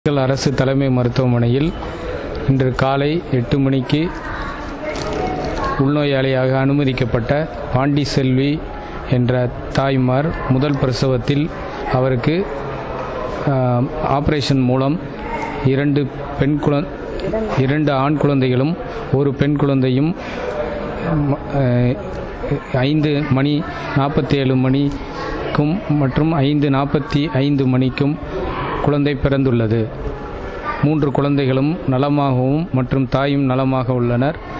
திண்டுக்கல் அரசு தலைமை மருத்துவமனையில் இன்று காலை எட்டு மணிக்கு உள்நோயாளியாக அனுமதிக்கப்பட்ட பாண்டி செல்வி என்ற தாய்மார் முதல் பிரசவத்தில் அவருக்கு ஆஹ், ஆபரேஷன் மூலம் இரண்டு பெண் குழ இரண்டு ஆண் குழந்தைகளும் ஒரு பெண் குழந்தையும் ம- ஆஹ், ஐந்து மணி நாற்பத்தேழு மணிக்கும் மற்றும் ஐந்து நாற்பத்தி ஐந்து மணிக்கும் குழந்தை பிறந்துள்ளது மூன்று குழந்தைகளும் நலமாகவும் மற்றும் தாயும் நலமாக உள்ளனர்